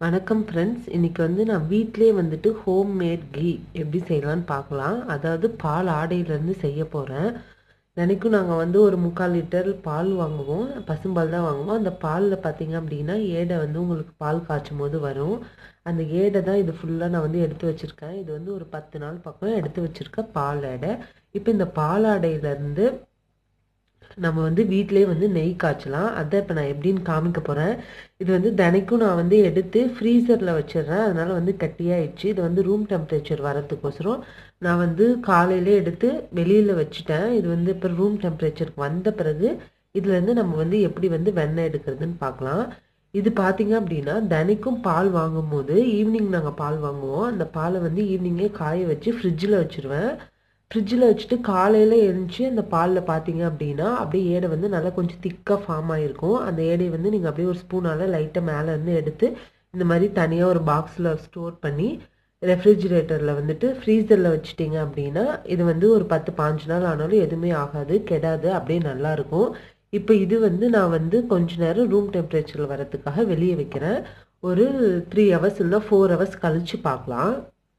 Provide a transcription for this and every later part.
வணக்கம் ஃப்ரெண்ட்ஸ் இன்னைக்கு வந்து நான் வீட்டிலேயே வந்துட்டு ஹோம் மேட் கீ எப்படி செய்யலாம்னு பார்க்கலாம் அதாவது பால் ஆடையிலேருந்து செய்ய போகிறேன் தினைக்கும் நாங்கள் வந்து ஒரு முக்கால் லிட்டர் பால் வாங்குவோம் பசும்பால் தான் வாங்குவோம் அந்த பாலில் பார்த்தீங்க அப்படின்னா ஏடை வந்து உங்களுக்கு பால் காய்ச்சும் போது வரும் அந்த ஏடை தான் இது ஃபுல்லாக நான் வந்து எடுத்து வச்சுருக்கேன் இது வந்து ஒரு பத்து நாள் பக்கம் எடுத்து வச்சுருக்க பால் ஆடை இப்போ இந்த பால் ஆடையிலேருந்து நம்ம வந்து வீட்டிலே வந்து நெய் காய்ச்சலாம் அதை இப்போ நான் எப்படின்னு காமிக்க போகிறேன் இது வந்து தினைக்கும் நான் வந்து எடுத்து ஃப்ரீசரில் வச்சிடுறேன் அதனால் வந்து கட்டியாயிடுச்சு இது வந்து ரூம் டெம்பரேச்சர் வரத்துக்கோசரம் நான் வந்து காலையிலே எடுத்து வெளியில் வச்சுட்டேன் இது வந்து இப்போ ரூம் டெம்பரேச்சருக்கு வந்த பிறகு இதுலேருந்து நம்ம வந்து எப்படி வந்து வெண்ணெய் எடுக்கிறதுன்னு பார்க்கலாம் இது பார்த்தீங்க அப்படின்னா தினைக்கும் பால் வாங்கும் போது ஈவினிங் நாங்கள் பால் வாங்குவோம் அந்த பாலை வந்து ஈவினிங்கே காய வச்சு ஃப்ரிட்ஜில் வச்சுருவேன் ஃப்ரிட்ஜில் வச்சுட்டு காலையில் எழுந்துச்சி அந்த பாலில் பார்த்தீங்க அப்படின்னா அப்படியே ஏடை வந்து நல்லா கொஞ்சம் திக்காக ஃபார்ம் ஆகிருக்கும் அந்த ஏடையை வந்து நீங்கள் அப்படியே ஒரு ஸ்பூனால் லைட்டாக மேலே இருந்து எடுத்து இந்த மாதிரி தனியாக ஒரு பாக்ஸில் ஸ்டோர் பண்ணி ரெஃப்ரிஜிரேட்டரில் வந்துட்டு ஃப்ரீசரில் வச்சுட்டிங்க அப்படின்னா இது வந்து ஒரு பத்து பாஞ்சு நாள் ஆனாலும் எதுவுமே ஆகாது கெடாது அப்படியே நல்லாயிருக்கும் இப்போ இது வந்து நான் வந்து கொஞ்ச நேரம் ரூம் டெம்பரேச்சரில் வரதுக்காக வெளியே வைக்கிறேன் ஒரு த்ரீ ஹவர்ஸ் இல்லை ஃபோர் ஹவர்ஸ் கழித்து பார்க்கலாம்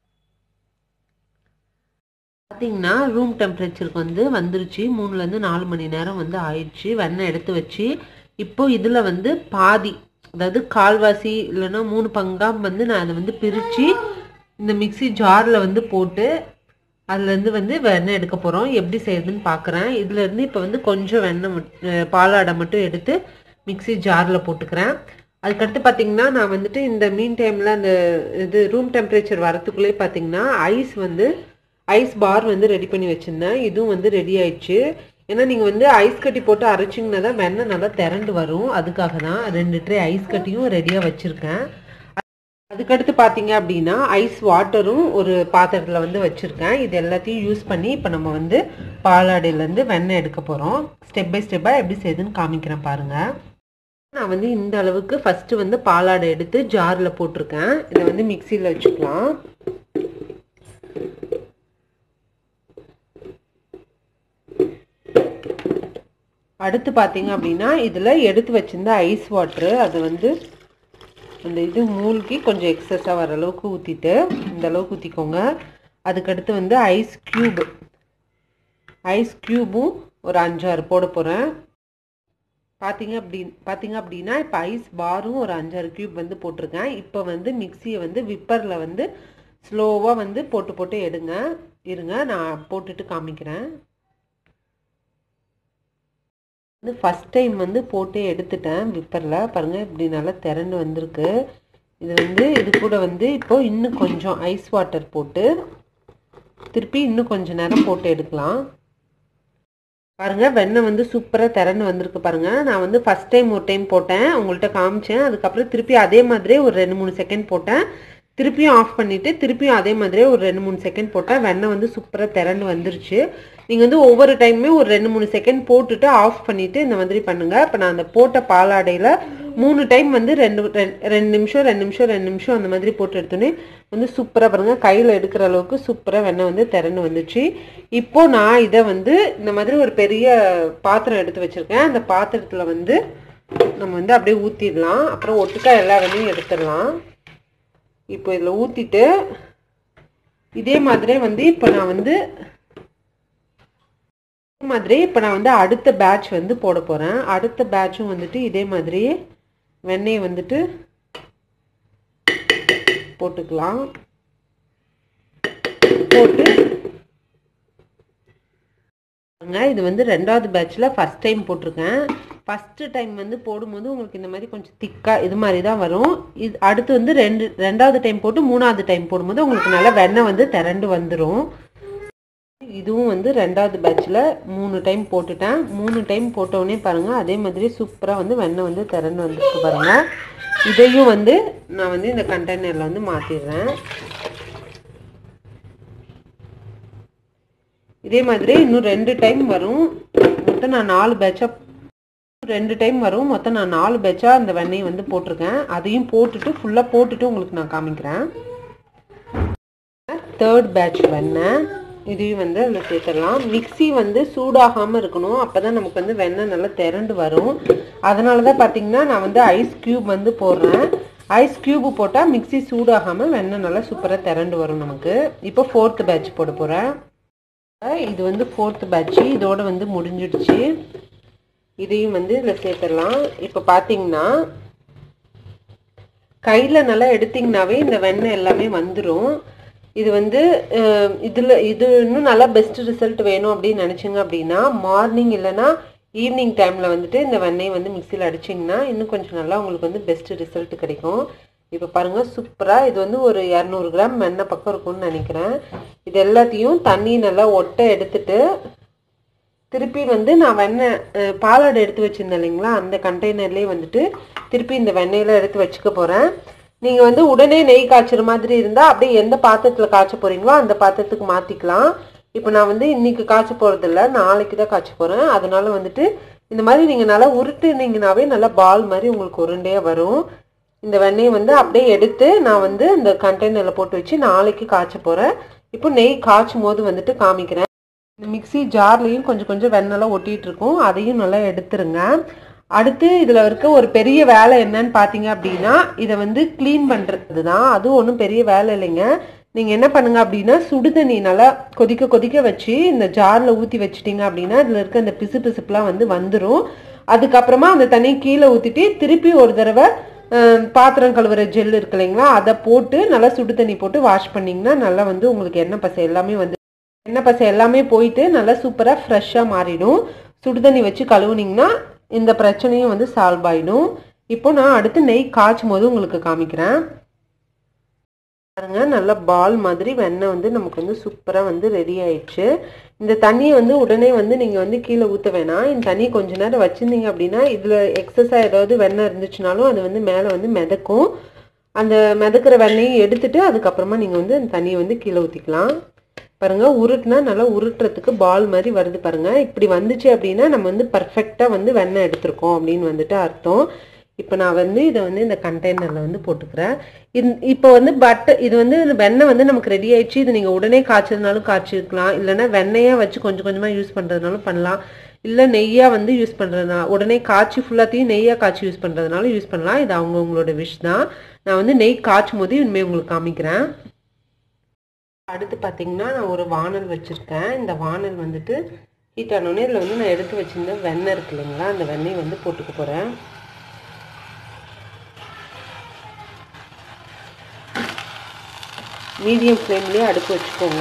பார்த்தீங்கன்னா ரூம் டெம்பரேச்சருக்கு வந்து வந்துருச்சு மூணுலேருந்து நாலு மணி நேரம் வந்து ஆயிடுச்சு வெண்ணெய் எடுத்து வச்சு இப்போ இதில் வந்து பாதி அதாவது கால்வாசி இல்லைன்னா மூணு பங்காக வந்து நான் அதை வந்து பிரித்து இந்த மிக்சி ஜாரில் வந்து போட்டு அதுலேருந்து வந்து வெண்ணெய் எடுக்க போகிறோம் எப்படி செய்யுதுன்னு பார்க்குறேன் இதுலேருந்து இப்போ வந்து கொஞ்சம் வெண்ணெய் பாலாடை மட்டும் எடுத்து மிக்சி ஜாரில் போட்டுக்கிறேன் அதுக்கடுத்து பார்த்தீங்கன்னா நான் வந்துட்டு இந்த மீன் டைமில் அந்த இது ரூம் டெம்பரேச்சர் வரத்துக்குள்ளே பார்த்தீங்கன்னா ஐஸ் வந்து ஐஸ் பார் வந்து ரெடி பண்ணி வச்சுருந்தேன் இதுவும் வந்து ரெடி ஆயிடுச்சு ஏன்னா நீங்கள் வந்து ஐஸ் கட்டி போட்டு அரைச்சிங்கன்னா தான் வெண்ணெய் நல்லா திரண்டு வரும் அதுக்காக தான் ரெண்டு ட்ரே ஐஸ் கட்டியும் ரெடியாக வச்சுருக்கேன் அதுக்கடுத்து பார்த்தீங்க அப்படின்னா ஐஸ் வாட்டரும் ஒரு பாத்திரத்தில் வந்து வச்சுருக்கேன் இது எல்லாத்தையும் யூஸ் பண்ணி இப்போ நம்ம வந்து பாலாடையிலேருந்து வெண்ணெய் எடுக்க போகிறோம் ஸ்டெப் பை ஸ்டெப்பாக எப்படி செய்யுதுன்னு காமிக்கிறேன் பாருங்கள் நான் வந்து இந்த அளவுக்கு ஃபஸ்ட்டு வந்து பாலாடை எடுத்து ஜாரில் போட்டிருக்கேன் இதை வந்து மிக்சியில் வச்சுக்கலாம் அடுத்து பார்த்தீங்க அப்படின்னா இதில் எடுத்து வச்சிருந்த ஐஸ் வாட்ரு அது வந்து அந்த இது மூழ்கி கொஞ்சம் எக்ஸஸாக வர அளவுக்கு ஊற்றிட்டு இந்த அளவுக்கு ஊற்றிக்கோங்க அதுக்கடுத்து வந்து ஐஸ் க்யூப் ஐஸ் க்யூபும் ஒரு அஞ்சாறு போட போகிறேன் பார்த்தீங்க அப்படி பார்த்தீங்க அப்படின்னா இப்போ ஐஸ் பாரும் ஒரு அஞ்சாறு க்யூப் வந்து போட்டிருக்கேன் இப்போ வந்து மிக்சியை வந்து விப்பரில் வந்து ஸ்லோவாக வந்து போட்டு போட்டு எடுங்க இருங்க நான் போட்டுட்டு காமிக்கிறேன் வந்து ஃபஸ்ட் டைம் வந்து போட்டு எடுத்துட்டேன் விப்பரில் பாருங்கள் இப்படி நல்லா திரண்டு வந்திருக்கு இது வந்து இது கூட வந்து இப்போ இன்னும் கொஞ்சம் ஐஸ் வாட்டர் போட்டு திருப்பி இன்னும் கொஞ்சம் நேரம் போட்டு எடுக்கலாம் பாருங்கள் வெண்ணெய் வந்து சூப்பராக திரண்டு வந்திருக்கு பாருங்கள் நான் வந்து ஃபஸ்ட் டைம் ஒரு டைம் போட்டேன் உங்கள்கிட்ட காமிச்சேன் அதுக்கப்புறம் திருப்பி அதே மாதிரியே ஒரு ரெண்டு மூணு செகண்ட் போட்டேன் திருப்பியும் ஆஃப் பண்ணிவிட்டு திருப்பியும் அதே மாதிரியே ஒரு ரெண்டு மூணு செகண்ட் போட்டேன் வெண்ணெய் வந்து சூப்பராக திரண்டு வந்துருச்சு நீங்கள் வந்து ஒவ்வொரு டைமுமே ஒரு ரெண்டு மூணு செகண்ட் போட்டுட்டு ஆஃப் பண்ணிவிட்டு இந்த மாதிரி பண்ணுங்கள் இப்போ நான் அந்த போட்ட பாலாடையில் மூணு டைம் வந்து ரெண்டு ரெண்டு நிமிஷம் ரெண்டு நிமிஷம் ரெண்டு நிமிஷம் அந்த மாதிரி போட்டு எடுத்தோன்னே வந்து சூப்பராக பாருங்கள் கையில் எடுக்கிற அளவுக்கு சூப்பராக வெண்ணெய் வந்து திறந்து வந்துச்சு இப்போது நான் இதை வந்து இந்த மாதிரி ஒரு பெரிய பாத்திரம் எடுத்து வச்சுருக்கேன் அந்த பாத்திரத்தில் வந்து நம்ம வந்து அப்படியே ஊற்றிடலாம் அப்புறம் ஒட்டுக்கா எல்லா வெண்ணையும் எடுத்துடலாம் இப்போ இதில் ஊற்றிட்டு இதே மாதிரியே வந்து இப்போ நான் வந்து இதே மாதிரி இப்போ நான் வந்து அடுத்த பேட்ச் வந்து போட போகிறேன் அடுத்த பேட்சும் வந்துட்டு இதே மாதிரி வெண்ணெய் வந்துட்டு போட்டுக்கலாம் போட்டு இது வந்து ரெண்டாவது பேட்சில் ஃபஸ்ட் டைம் போட்டிருக்கேன் ஃபஸ்ட்டு டைம் வந்து போடும்போது உங்களுக்கு இந்த மாதிரி கொஞ்சம் திக்காக இது மாதிரி தான் வரும் இது அடுத்து வந்து ரெண்டு ரெண்டாவது டைம் போட்டு மூணாவது டைம் போடும்போது உங்களுக்கு நல்லா வெண்ணெய் வந்து திரண்டு வந்துடும் இதுவும் வந்து ரெண்டாவது பேட்சில் மூணு டைம் போட்டுட்டேன் மூணு டைம் போட்டோடனே பாருங்கள் அதே மாதிரி சூப்பராக வந்து வெண்ணெய் வந்து திரண்டு வந்துருக்கு பாருங்கள் இதையும் வந்து நான் வந்து இந்த கண்டெய்னரில் வந்து மாற்றிடுறேன் இதே மாதிரி இன்னும் ரெண்டு டைம் வரும் மொத்தம் நான் நாலு பேட்சாக ரெண்டு டைம் வரும் மொத்தம் நான் நாலு பேட்சாக அந்த வெண்ணெய் வந்து போட்டிருக்கேன் அதையும் போட்டுட்டு ஃபுல்லாக போட்டுட்டு உங்களுக்கு நான் காமிக்கிறேன் தேர்ட் பேட்ச் வெண்ணெய் இதையும் வந்து அதில் சேர்த்துடலாம் மிக்சி வந்து சூடாகாமல் இருக்கணும் அப்போ தான் நமக்கு வந்து வெண்ணெய் நல்லா திரண்டு வரும் அதனால தான் பார்த்தீங்கன்னா நான் வந்து ஐஸ் க்யூப் வந்து போடுறேன் ஐஸ் க்யூபு போட்டால் மிக்ஸி சூடாகாமல் வெண்ணெய் நல்லா சூப்பராக திரண்டு வரும் நமக்கு இப்போ ஃபோர்த்து பேட்ச் போட போகிறேன் இது வந்து ஃபோர்த்து பேட்ச்சு இதோட வந்து முடிஞ்சிடுச்சு இதையும் வந்து இதில் சேர்த்துடலாம் இப்போ பார்த்தீங்கன்னா கையில் நல்லா எடுத்திங்கனாவே இந்த வெண்ணெய் எல்லாமே வந்துடும் இது வந்து இதில் இது இன்னும் நல்லா பெஸ்ட் ரிசல்ட் வேணும் அப்படின்னு நினச்சிங்க அப்படின்னா மார்னிங் இல்லைன்னா ஈவினிங் டைமில் வந்துட்டு இந்த வெண்ணெய் வந்து மிக்சியில் அடிச்சிங்கன்னா இன்னும் கொஞ்சம் நல்லா உங்களுக்கு வந்து பெஸ்ட் ரிசல்ட் கிடைக்கும் இப்போ பாருங்கள் சூப்பராக இது வந்து ஒரு இரநூறு கிராம் வெண்ணெய் பக்கம் இருக்கும்னு நினைக்கிறேன் இது எல்லாத்தையும் தண்ணி நல்லா ஒட்டை எடுத்துட்டு திருப்பி வந்து நான் வெண்ணெய் பாலாடை எடுத்து வச்சுருந்தேன் இல்லைங்களா அந்த கண்டெய்னர்லேயே வந்துட்டு திருப்பி இந்த வெண்ணெயில் எடுத்து வச்சுக்க போகிறேன் நீங்கள் வந்து உடனே நெய் காய்ச்சுற மாதிரி இருந்தால் அப்படியே எந்த பாத்திரத்தில் காய்ச்ச போகிறீங்களோ அந்த பாத்திரத்துக்கு மாற்றிக்கலாம் இப்போ நான் வந்து இன்னைக்கு காய்ச்ச போகிறதில்ல நாளைக்கு தான் காய்ச்ச போகிறேன் அதனால வந்துட்டு இந்த மாதிரி நீங்கள் நல்லா உருட்டுனீங்கனாவே நல்லா பால் மாதிரி உங்களுக்கு உருண்டையாக வரும் இந்த வெண்ணெயை வந்து அப்படியே எடுத்து நான் வந்து இந்த கண்டெய்னரில் போட்டு வச்சு நாளைக்கு காய்ச்ச போகிறேன் இப்போ நெய் காய்ச்சும் போது வந்துட்டு காமிக்கிறேன் இந்த மிக்சி ஜார்லேயும் கொஞ்சம் கொஞ்சம் வெண்ணெல்லாம் ஒட்டிகிட்டு இருக்கும் அதையும் நல்லா எடுத்துருங்க அடுத்து இதில் இருக்க ஒரு பெரிய வேலை என்னன்னு பார்த்தீங்க அப்படின்னா இதை வந்து க்ளீன் பண்ணுறது தான் அதுவும் ஒன்றும் பெரிய வேலை இல்லைங்க நீங்கள் என்ன பண்ணுங்க அப்படின்னா சுடு தண்ணி நல்லா கொதிக்க கொதிக்க வச்சு இந்த ஜாரில் ஊற்றி வச்சிட்டிங்க அப்படின்னா இதில் இருக்க அந்த பிசு பிசுப்புலாம் வந்து வந்துடும் அதுக்கப்புறமா அந்த தண்ணி கீழே ஊற்றிட்டு திருப்பி ஒரு தடவை பாத்திரம் கழுவுற ஜெல் இருக்கு இல்லைங்களா அதை போட்டு நல்லா சுடு தண்ணி போட்டு வாஷ் பண்ணிங்கன்னா நல்லா வந்து உங்களுக்கு எண்ணெய் பசை எல்லாமே வந்து எண்ணெய் பசை எல்லாமே போயிட்டு நல்லா சூப்பராக ஃப்ரெஷ்ஷாக மாறிடும் சுடு தண்ணி வச்சு கழுவுனீங்கன்னா இந்த பிரச்சனையும் வந்து சால்வ் ஆகிடும் இப்போ நான் அடுத்து நெய் காய்ச்சும் போது உங்களுக்கு காமிக்கிறேன் பாருங்க நல்லா பால் மாதிரி வெண்ணெய் வந்து நமக்கு வந்து சூப்பராக வந்து ரெடி ஆயிடுச்சு இந்த தண்ணியை வந்து உடனே வந்து நீங்கள் வந்து கீழே ஊற்ற வேணாம் இந்த தண்ணி கொஞ்ச நேரம் வச்சுருந்தீங்க அப்படின்னா இதில் எக்ஸஸாக ஏதாவது வெண்ணெய் இருந்துச்சுனாலும் அது வந்து மேலே வந்து மிதக்கும் அந்த மிதக்கிற வெண்ணெயை எடுத்துட்டு அதுக்கப்புறமா நீங்கள் வந்து அந்த தண்ணியை வந்து கீழே ஊற்றிக்கலாம் பாருங்க உருட்டுனா நல்லா உருட்டுறதுக்கு பால் மாதிரி வருது பாருங்க இப்படி வந்துச்சு அப்படின்னா நம்ம வந்து பர்ஃபெக்டாக வந்து வெண்ணெய் எடுத்திருக்கோம் அப்படின்னு வந்துட்டு அர்த்தம் இப்போ நான் வந்து இதை வந்து இந்த கண்டெய்னரில் வந்து போட்டுக்கிறேன் இந் இப்போ வந்து பட் இது வந்து வெண்ணெய் வந்து நமக்கு ரெடி ஆயிடுச்சு இது நீங்கள் உடனே காய்ச்சதுனாலும் காய்ச்சிருக்கலாம் இல்லைன்னா வெண்ணெயாக வச்சு கொஞ்சம் கொஞ்சமாக யூஸ் பண்ணுறதுனாலும் பண்ணலாம் இல்லை நெய்யாக வந்து யூஸ் பண்ணுறதுனா உடனே காய்ச்சி ஃபுல்லாத்தையும் நெய்யாக காய்ச்சி யூஸ் பண்ணுறதுனாலும் யூஸ் பண்ணலாம் இது அவங்கவுங்களோட விஷ் தான் நான் வந்து நெய் காய்ச்சும் போது இனிமேல் உங்களுக்கு காமிக்கிறேன் அடுத்து பார்த்தீங்கன்னா நான் ஒரு வானல் வச்சுருக்கேன் இந்த வானல் வந்துட்டு ஹீட் ஆனோடனே இதில் வந்து நான் எடுத்து வச்சுருந்த வெண்ணெய் இருக்கு இல்லைங்களா அந்த வெண்ணெய் வந்து போட்டுக்க போகிறேன் மீடியம் ஃப்ளேம்லேயே அடுப்பு வச்சுக்கோங்க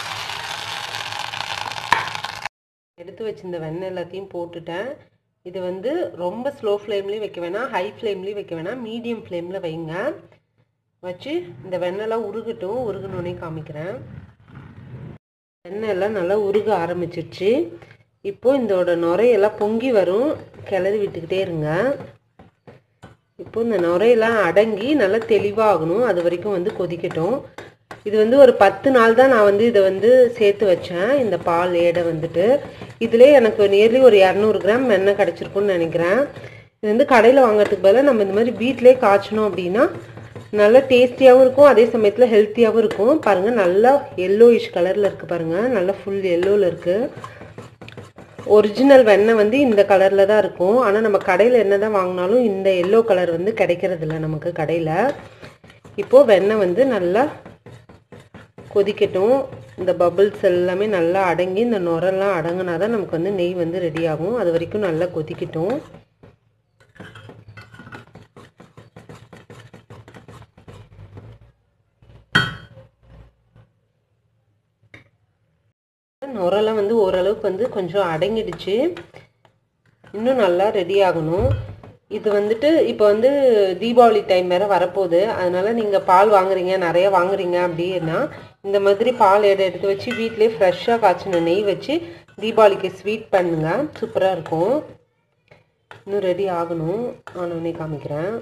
எடுத்து வச்சிருந்த வெண்ணெய் எல்லாத்தையும் போட்டுட்டேன் இது வந்து ரொம்ப ஸ்லோ ஃப்ளேம்லேயும் வைக்க வேணாம் ஹை ஃப்ளேம்லேயும் வைக்க வேணாம் மீடியம் ஃப்ளேமில் வைங்க வச்சு இந்த வெண்ணெய்லாம் உருகட்டும் உருகணுன்னே காமிக்கிறேன் வெண்ணெய் எல்லாம் நல்லா உருக ஆரம்பிச்சிருச்சு இப்போ இதோட நுரையெல்லாம் பொங்கி வரும் கிளறி விட்டுக்கிட்டே இருங்க இப்போ இந்த நுரையெல்லாம் அடங்கி நல்லா தெளிவாகணும் அது வரைக்கும் வந்து கொதிக்கட்டும் இது வந்து ஒரு பத்து நாள் தான் நான் வந்து இதை வந்து சேர்த்து வச்சேன் இந்த பால் ஏடை வந்துட்டு இதிலே எனக்கு நியர்லி ஒரு இரநூறு கிராம் வெண்ணெய் கிடச்சிருக்குன்னு நினைக்கிறேன் இது வந்து கடையில் வாங்குறதுக்கு பதிலாக நம்ம இந்த மாதிரி வீட்டிலே காய்ச்சணும் அப்படின்னா நல்லா டேஸ்டியாகவும் இருக்கும் அதே சமயத்தில் ஹெல்த்தியாகவும் இருக்கும் பாருங்கள் நல்லா எல்லோயிஷ் கலரில் இருக்குது பாருங்கள் நல்லா ஃபுல் எல்லோவில் இருக்குது ஒரிஜினல் வெண்ணெய் வந்து இந்த கலரில் தான் இருக்கும் ஆனால் நம்ம கடையில் என்ன தான் வாங்கினாலும் இந்த எல்லோ கலர் வந்து கிடைக்கிறதில்ல நமக்கு கடையில் இப்போது வெண்ணெய் வந்து நல்லா கொதிக்கட்டும் இந்த பபிள்ஸ் எல்லாமே நல்லா அடங்கி இந்த நுரெல்லாம் அடங்கினா தான் நமக்கு வந்து நெய் வந்து ரெடி ஆகும் அது வரைக்கும் நல்லா கொதிக்கட்டும் நுரெல்லாம் வந்து ஓரளவுக்கு வந்து கொஞ்சம் அடங்கிடுச்சு இன்னும் நல்லா ரெடி ஆகணும் இது வந்துட்டு இப்போ வந்து தீபாவளி டைம் வேறு வரப்போகுது அதனால் நீங்கள் பால் வாங்குறீங்க நிறைய வாங்குறீங்க அப்படின்னா இந்த மாதிரி பால் எடை எடுத்து வச்சு வீட்டிலே ஃப்ரெஷ்ஷாக காய்ச்சின நெய் வச்சு தீபாவளிக்கு ஸ்வீட் பண்ணுங்க சூப்பராக இருக்கும் இன்னும் ரெடி ஆகணும் ஆனோடனே காமிக்கிறேன்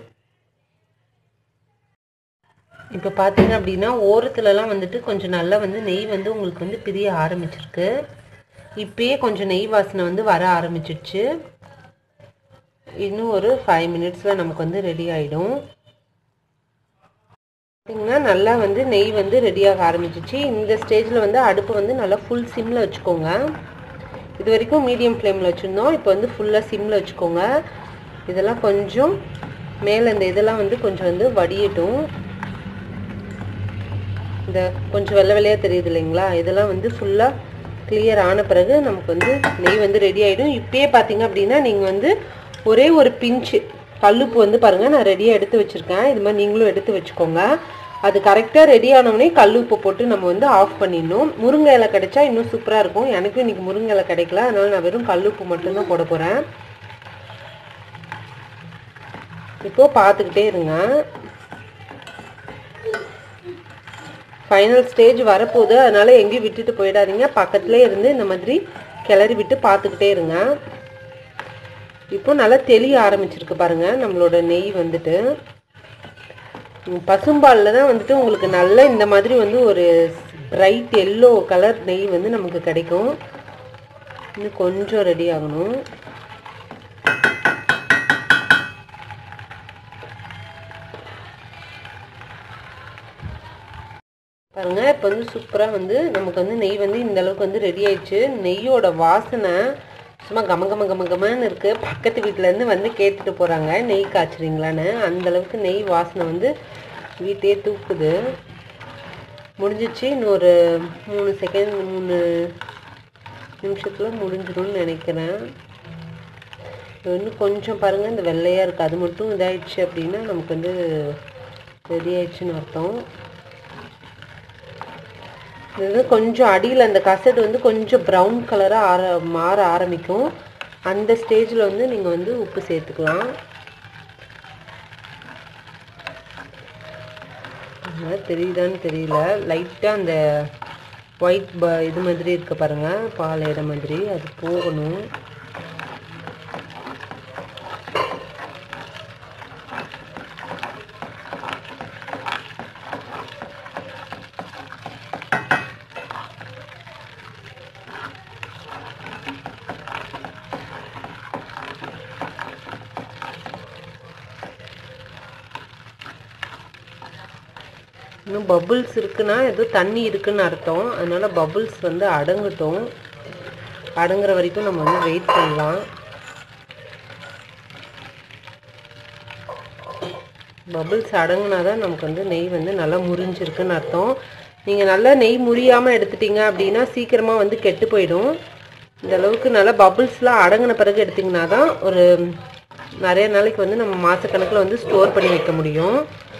இப்போ பார்த்தீங்க அப்படின்னா ஓரத்துலலாம் வந்துட்டு கொஞ்சம் நல்லா வந்து நெய் வந்து உங்களுக்கு வந்து பிரிய ஆரம்பிச்சிருக்கு இப்பயே கொஞ்சம் நெய் வாசனை வந்து வர ஆரம்பிச்சிடுச்சு இன்னும் ஒரு ஃபைவ் மினிட்ஸில் நமக்கு வந்து ரெடி ஆகிடும் பார்த்தீங்கன்னா நல்லா வந்து நெய் வந்து ரெடியாக ஆரம்பிச்சிச்சு இந்த ஸ்டேஜில் வந்து அடுப்பு வந்து நல்லா ஃபுல் சிம்மில் வச்சுக்கோங்க இது வரைக்கும் மீடியம் ஃப்ளேமில் வச்சுருந்தோம் இப்போ வந்து ஃபுல்லாக சிம்மில் வச்சுக்கோங்க இதெல்லாம் கொஞ்சம் மேலே இந்த இதெல்லாம் வந்து கொஞ்சம் வந்து வடியட்டும் இந்த கொஞ்சம் வெள்ளை வெள்ளையாக தெரியுது இல்லைங்களா இதெல்லாம் வந்து ஃபுல்லாக கிளியர் ஆன பிறகு நமக்கு வந்து நெய் வந்து ரெடி ஆகிடும் இப்பயே பார்த்தீங்க அப்படின்னா நீங்கள் வந்து ஒரே ஒரு பிஞ்சு கல்லுப்பு வந்து பாருங்கள் நான் ரெடியாக எடுத்து வச்சுருக்கேன் இது மாதிரி நீங்களும் எடுத்து வச்சுக்கோங்க அது கரெக்டாக ரெடி ஆனவுடனே கல்லுப்பு போட்டு நம்ம வந்து ஆஃப் பண்ணிடணும் முருங்கை இலை கிடைச்சா இன்னும் சூப்பராக இருக்கும் எனக்கும் இன்றைக்கி முருங்கை இலை கிடைக்கல அதனால நான் வெறும் கல்லுப்பு மட்டும்தான் போட போகிறேன் இப்போ பார்த்துக்கிட்டே இருங்க ஃபைனல் ஸ்டேஜ் வரப்போகுது அதனால எங்கேயும் விட்டுட்டு போயிடாதீங்க பக்கத்துலேயே இருந்து இந்த மாதிரி கிளறி விட்டு பார்த்துக்கிட்டே இருங்க இப்போ நல்லா தெளிய ஆரம்பிச்சிருக்கு பாருங்க நம்மளோட நெய் வந்துட்டு உம், பசும்பாலில் தான் வந்துட்டு உங்களுக்கு நல்ல இந்த மாதிரி வந்து ஒரு பிரைட் எல்லோ கலர் நெய் வந்து நமக்கு கிடைக்கும் இன்னும் கொஞ்சம் ரெடி ஆகணும் பாருங்க இப்போ வந்து சூப்பராக வந்து நமக்கு வந்து நெய் வந்து இந்த அளவுக்கு வந்து ரெடி ஆயிடுச்சு நெய்யோட வாசனை சும்மா கம கம கம கமன்னு இருக்கு பக்கத்து வீட்டிலேருந்து வந்து கேட்டுட்டு போகிறாங்க நெய் காய்ச்சுறீங்களான்னு அந்த அளவுக்கு நெய் வாசனை வந்து வீட்டையே தூக்குது முடிஞ்சிச்சு இன்னொரு மூணு செகண்ட் மூணு நிமிஷத்தில் முடிஞ்சிடும்னு நினைக்கிறேன் இன்னும் கொஞ்சம் பாருங்கள் இந்த வெள்ளையாக இருக்குது அது மட்டும் இதாயிடுச்சு அப்படின்னா நமக்கு வந்து ரெடி ஆயிடுச்சுன்னு அர்த்தம் இது கொஞ்சம் அடியில் அந்த கசடு வந்து கொஞ்சம் ப்ரௌன் கலராக ஆர மாற ஆரம்பிக்கும் அந்த ஸ்டேஜில் வந்து நீங்கள் வந்து உப்பு சேர்த்துக்கலாம் அதனால தெரியுதான்னு தெரியல லைட்டாக அந்த ஒயிட் ப இது மாதிரி இருக்க பாருங்க பால் இடம் மாதிரி அது போகணும் இன்னும் பபுள்ஸ் இருக்குன்னா ஏதோ தண்ணி இருக்குன்னு அர்த்தம் அதனால பபுள்ஸ் வந்து அடங்கட்டும் அடங்குற வரைக்கும் நம்ம வந்து வெயிட் பண்ணலாம் பபுள்ஸ் அடங்குனா தான் நமக்கு வந்து நெய் வந்து நல்லா முறிஞ்சிருக்குன்னு அர்த்தம் நீங்கள் நல்லா நெய் முறியாமல் எடுத்துட்டீங்க அப்படின்னா சீக்கிரமாக வந்து கெட்டு போயிடும் இந்த அளவுக்கு நல்லா பபுள்ஸ்லாம் அடங்கின பிறகு எடுத்திங்கன்னா தான் ஒரு நிறைய நாளைக்கு வந்து நம்ம மாதக்கணக்கில் வந்து ஸ்டோர் பண்ணி வைக்க முடியும்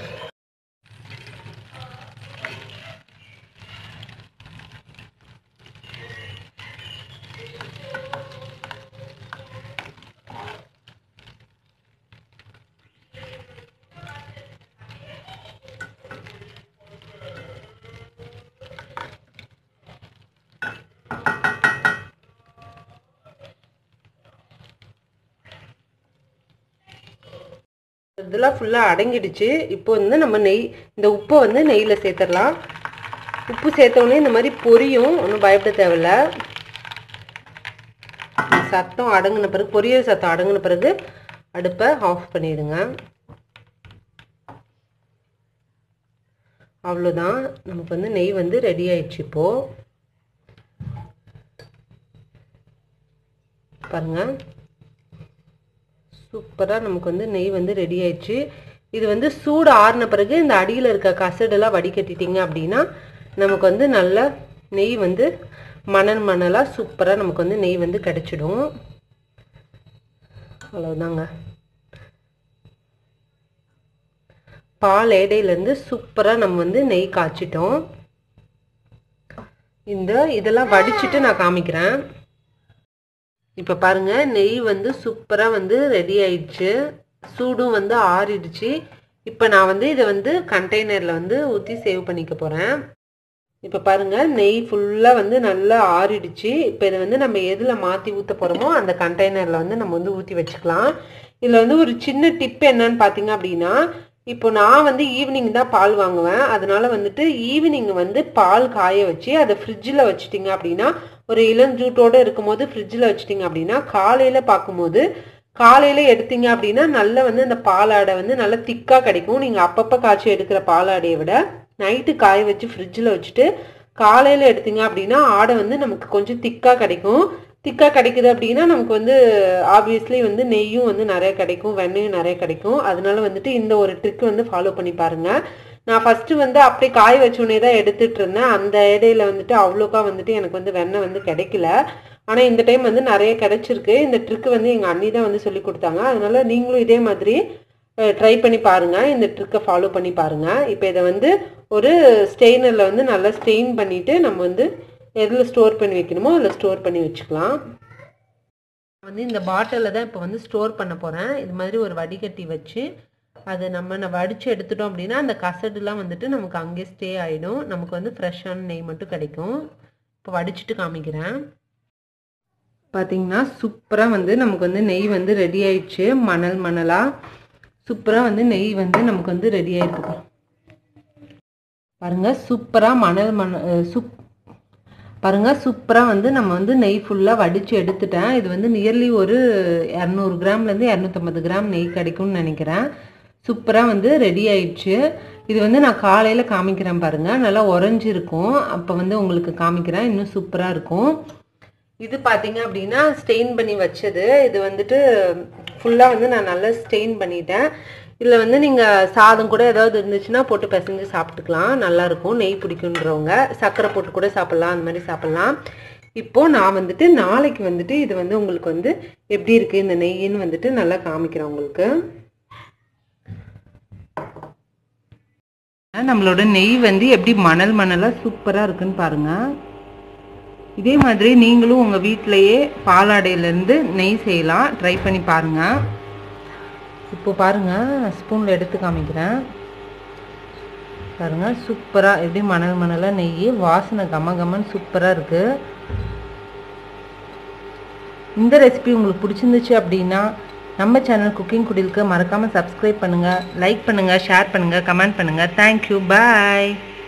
இதெல்லாம் ஃபுல்லாக அடங்கிடுச்சு இப்போ வந்து நம்ம நெய் இந்த உப்பை வந்து நெய்யில் சேர்த்துடலாம் உப்பு சேர்த்த உடனே இந்த மாதிரி பொரியும் ஒன்றும் பயப்பட தேவையில்ல இந்த சத்தம் அடங்கின பிறகு பொரியல் சத்தம் அடங்கின பிறகு அடுப்பை ஆஃப் பண்ணிடுங்க அவ்வளோதான் நமக்கு வந்து நெய் வந்து ரெடி ஆயிடுச்சு இப்போது பாருங்கள் சூப்பராக நமக்கு வந்து நெய் வந்து ரெடி ஆயிடுச்சு இது வந்து சூடு ஆறின பிறகு இந்த அடியில் இருக்க கசடெல்லாம் வடிகட்டிட்டீங்க அப்படின்னா நமக்கு வந்து நல்ல நெய் வந்து மணல் மணலாக சூப்பராக நமக்கு வந்து நெய் வந்து கிடைச்சிடும் அவ்வளோதாங்க பால் ஏடையிலேருந்து சூப்பராக நம்ம வந்து நெய் காய்ச்சிட்டோம் இந்த இதெல்லாம் வடிச்சிட்டு நான் காமிக்கிறேன் இப்போ பாருங்க நெய் வந்து சூப்பராக வந்து ரெடி ஆயிடுச்சு சூடும் வந்து ஆறிடுச்சு இப்போ நான் வந்து இதை வந்து கண்டெய்னரில் வந்து ஊற்றி சேவ் பண்ணிக்க போகிறேன் இப்போ பாருங்க நெய் ஃபுல்லாக வந்து நல்லா ஆறிடுச்சு இப்போ இதை வந்து நம்ம எதில் மாற்றி ஊற்ற போகிறோமோ அந்த கண்டெய்னரில் வந்து நம்ம வந்து ஊற்றி வச்சுக்கலாம் இதில் வந்து ஒரு சின்ன டிப் என்னன்னு பார்த்தீங்க அப்படின்னா இப்போ நான் வந்து ஈவினிங் தான் பால் வாங்குவேன் அதனால வந்துட்டு ஈவினிங் வந்து பால் காய வச்சு அதை ஃப்ரிட்ஜில் வச்சுட்டிங்க அப்படின்னா ஒரு இளஞ்சூட்டோட இருக்கும்போது ஃப்ரிட்ஜில் வச்சிட்டிங்க அப்படின்னா காலையில் பார்க்கும்போது காலையில் எடுத்தீங்க அப்படின்னா நல்லா வந்து அந்த பாலாடை வந்து நல்லா திக்காக கிடைக்கும் நீங்கள் அப்பப்போ காய்ச்சி எடுக்கிற பாலாடையை விட நைட்டு காய வச்சு ஃப்ரிட்ஜில் வச்சுட்டு காலையில் எடுத்தீங்க அப்படின்னா ஆடை வந்து நமக்கு கொஞ்சம் திக்காக கிடைக்கும் திக்காக கிடைக்குது அப்படின்னா நமக்கு வந்து ஆப்வியஸ்லி வந்து நெய்யும் வந்து நிறைய கிடைக்கும் வெண்ணெயும் நிறைய கிடைக்கும் அதனால வந்துட்டு இந்த ஒரு ட்ரிக் வந்து ஃபாலோ பண்ணி பாருங்க நான் ஃபர்ஸ்ட் வந்து அப்படியே காய வச்சோடனே தான் எடுத்துட்டு இருந்தேன் அந்த இடையில வந்துட்டு அவ்வளோக்கா வந்துட்டு எனக்கு வந்து வெண்ணெய் வந்து கிடைக்கல ஆனால் இந்த டைம் வந்து நிறைய கிடைச்சிருக்கு இந்த ட்ரிக் வந்து எங்கள் அண்ணி தான் வந்து சொல்லி கொடுத்தாங்க அதனால நீங்களும் இதே மாதிரி ட்ரை பண்ணி பாருங்க இந்த ட்ரிக்கை ஃபாலோ பண்ணி பாருங்க இப்போ இதை வந்து ஒரு ஸ்டெயினரில் வந்து நல்லா ஸ்டெயின் பண்ணிட்டு நம்ம வந்து எதில் ஸ்டோர் பண்ணி வைக்கணுமோ அதில் ஸ்டோர் பண்ணி வச்சுக்கலாம் வந்து இந்த பாட்டிலில் தான் இப்போ வந்து ஸ்டோர் பண்ண போகிறேன் இது மாதிரி ஒரு வடிகட்டி வச்சு அதை நம்ம நான் வடித்து எடுத்துட்டோம் அப்படின்னா அந்த கசடுலாம் வந்துட்டு நமக்கு அங்கேயே ஸ்டே ஆகிடும் நமக்கு வந்து ஃப்ரெஷ்ஷான நெய் மட்டும் கிடைக்கும் இப்போ வடிச்சிட்டு காமிக்கிறேன் பார்த்தீங்கன்னா சூப்பராக வந்து நமக்கு வந்து நெய் வந்து ரெடி ஆயிடுச்சு மணல் மணலாக சூப்பராக வந்து நெய் வந்து நமக்கு வந்து ரெடி ஆயிருக்கு பாருங்க சூப்பராக மணல் மண சூப் பாருங்க சூப்பராக வந்து நம்ம வந்து நெய் ஃபுல்லாக வடித்து எடுத்துட்டேன் இது வந்து நியர்லி ஒரு இரநூறு கிராம்லேருந்து இரநூத்தம்பது கிராம் நெய் கிடைக்கும்னு நினைக்கிறேன் சூப்பராக வந்து ரெடி ஆயிடுச்சு இது வந்து நான் காலையில் காமிக்கிறேன் பாருங்கள் நல்லா உறைஞ்சி இருக்கும் அப்போ வந்து உங்களுக்கு காமிக்கிறேன் இன்னும் சூப்பராக இருக்கும் இது பார்த்தீங்க அப்படின்னா ஸ்டெயின் பண்ணி வச்சது இது வந்துட்டு ஃபுல்லாக வந்து நான் நல்லா ஸ்டெயின் பண்ணிட்டேன் இதில் வந்து நீங்கள் சாதம் கூட ஏதாவது இருந்துச்சுன்னா போட்டு பிசைஞ்சு சாப்பிட்டுக்கலாம் நல்லாயிருக்கும் நெய் பிடிக்குன்றவங்க சர்க்கரை போட்டு கூட சாப்பிட்லாம் அந்த மாதிரி சாப்பிட்லாம் இப்போ நான் வந்துட்டு நாளைக்கு வந்துட்டு இது வந்து உங்களுக்கு வந்து எப்படி இருக்குது இந்த நெய்ன்னு வந்துட்டு நல்லா காமிக்கிறேன் உங்களுக்கு நம்மளோட நெய் வந்து எப்படி மணல் மணலாக சூப்பராக இருக்குன்னு பாருங்கள் இதே மாதிரி நீங்களும் உங்கள் வீட்டிலையே பாலாடையிலேருந்து நெய் செய்யலாம் ட்ரை பண்ணி பாருங்கள் இப்போ பாருங்கள் நான் ஸ்பூனில் எடுத்து காமிக்கிறேன் பாருங்கள் சூப்பராக எப்படி மணல் மணலாக நெய் வாசனை கம கமன்னு சூப்பராக இருக்குது இந்த ரெசிபி உங்களுக்கு பிடிச்சிருந்துச்சு அப்படின்னா நம்ம சேனல் குக்கிங் குடிலுக்கு மறக்காமல் சப்ஸ்கிரைப் பண்ணுங்கள் லைக் பண்ணுங்கள் ஷேர் பண்ணுங்கள் கமெண்ட் பண்ணுங்கள் தேங்க்யூ பாய்